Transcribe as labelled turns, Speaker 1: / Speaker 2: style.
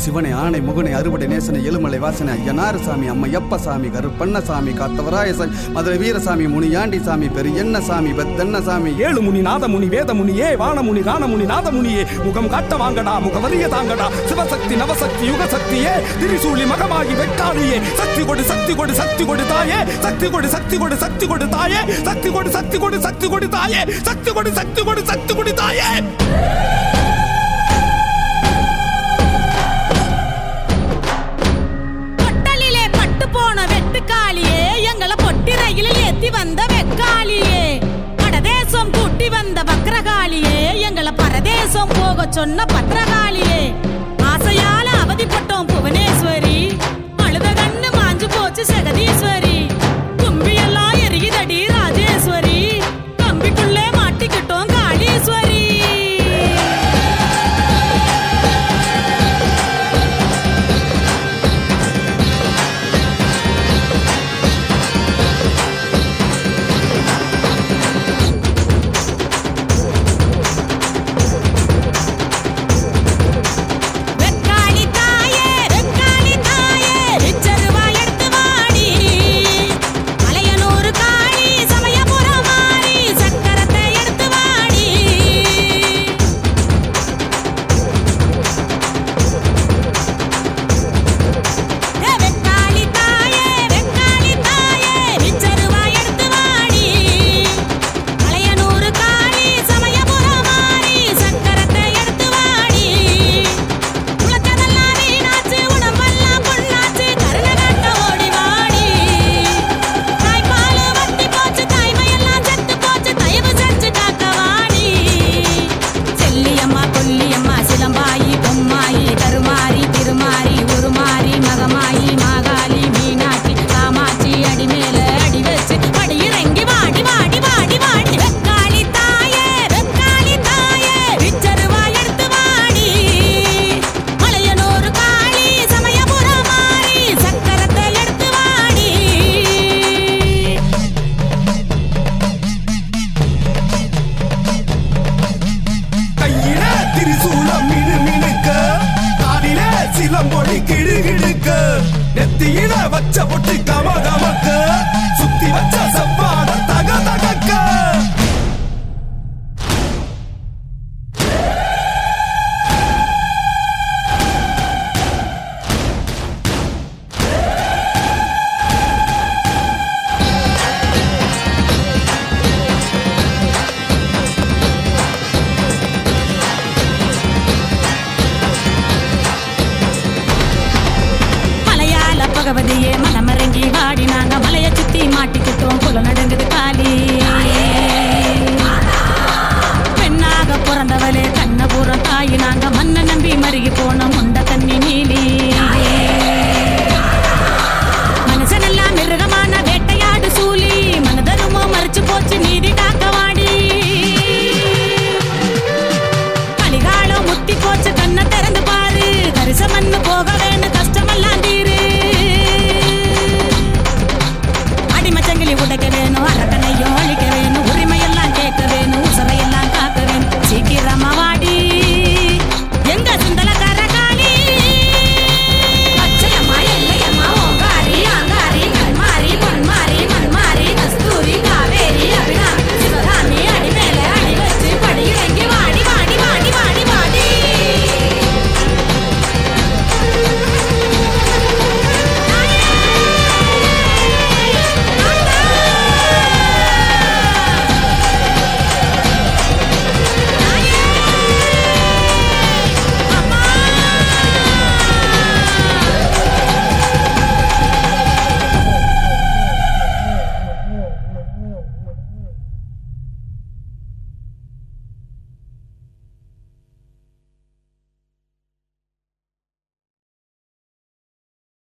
Speaker 1: சிவனை ஆணை முகனை அறுவடை நேசனை எழுமலை வாசனை ஐயனாறு சாமி அம்மையப்ப சாமி கருப்பண்ண சாமி காத்தவராய சாமி மதுரை வீரசாமி முனியாண்டி சாமி பெரியண்ண சாமி பெத்தண்ண சாமி
Speaker 2: ஏழு முனி நாதமுனி வேதமுனியே வானமுனி கானமுனி நாதமுனியே முகம் காட்ட வாங்கடா முகவரிய தாங்கடா சிவசக்தி நவசக்தி யுகசக்தியே திரிசூலி மகமாகி வெட்டாளியே சக்தி கொடு சக்தி கொடு சக்தி கொடு தாயே சக்தி கொடு சக்தி கொடு சக்தி கொடு தாயே சக்தி கொடு சக்தி கொடு சக்தி கொடு தாயே சக்தி கொடு சக்தி கொடு சக்தி கொடு தாயே
Speaker 3: பொட்டலிலே பட்டு போன வெட்டுக்காளியே எங்களை பொட்டி ரயிலில் ஏத்தி வந்த வெக்காளியே வடதேசம் கூட்டி வந்த வக்ரகாளியே எங்களை பரதேசம் போக சொன்ன பத்திரகாளியே ஆசையால அவதிப்பட்டோம் புவனேஸ்வரி அழுத கண்ணு மாஞ்சு போச்சு ஜெகதீஸ்வரி கும்பியெல்லாம் எரியுதடி ராஜேஸ்வரி கம்பிக்குள்ளே மாட்டிக்கிட்டோம் காளீஸ்வரி வெக்காளி தாயே வெக்காளி தாயே ரிச்சருவா எடுத்து வாடி மலையனூர் காளி சமயபுரம் மாறி சக்கரத்தை எடுத்து வாடி ஏ வெக்காளி தாயே வெக்காளி தாயே ரிச்சருவா எடுத்து வாடி மலையனூர் காளி சமயபுரம் மாறி சக்கரத்தை எடுத்து வாடி உலகதெல்லாம் வீணாச்சு உடம்பெல்லாம் பொண்ணாச்சு கருணை காட்ட ஓடி வாடி தாய்ப்பால் வத்தி போச்சு தாய்மையெல்லாம் செத்து போச்சு தயவு செஞ்சு காக்க வாடி செல்லியம்மா கொல்லியம்மா சிலம்பாயி பொம்மாயி கருமாரி திருமாரி உருமாரி மகமாயி மாகாளி மீனாட்சி காமாட்சி அடி மேல அடி வச்சு படி இறங்கி வாடி வாடி வாடி வாடி வெக்காளி தாயே வெக்காளி தாயே விச்சருவா எடுத்து வாடி மலையனூர் காளி சமயபுரம் மாறி சக்கரத்தை எடுத்து வாடி
Speaker 2: கையிலே திரிசூலம் மினு மினுக்க காதிலே சிலம்பொலி கிடுகிடுக்க நெத்தியில வச்ச பொட்டு கம கமக்க சுத்தி வச்ச செவ்வாட தக தகக்க
Speaker 3: மலையாள பகவதியே மனமிறங்கி வாடி நாங்க மலைய சுத்தி மாட்டிக்கிட்டோம் புல நடுங்குது காலி பெண்ணாக பிறந்தவளே கண்ணபுரம் தாயி நாங்க மண்ணை நம்பி மருகி போனோம்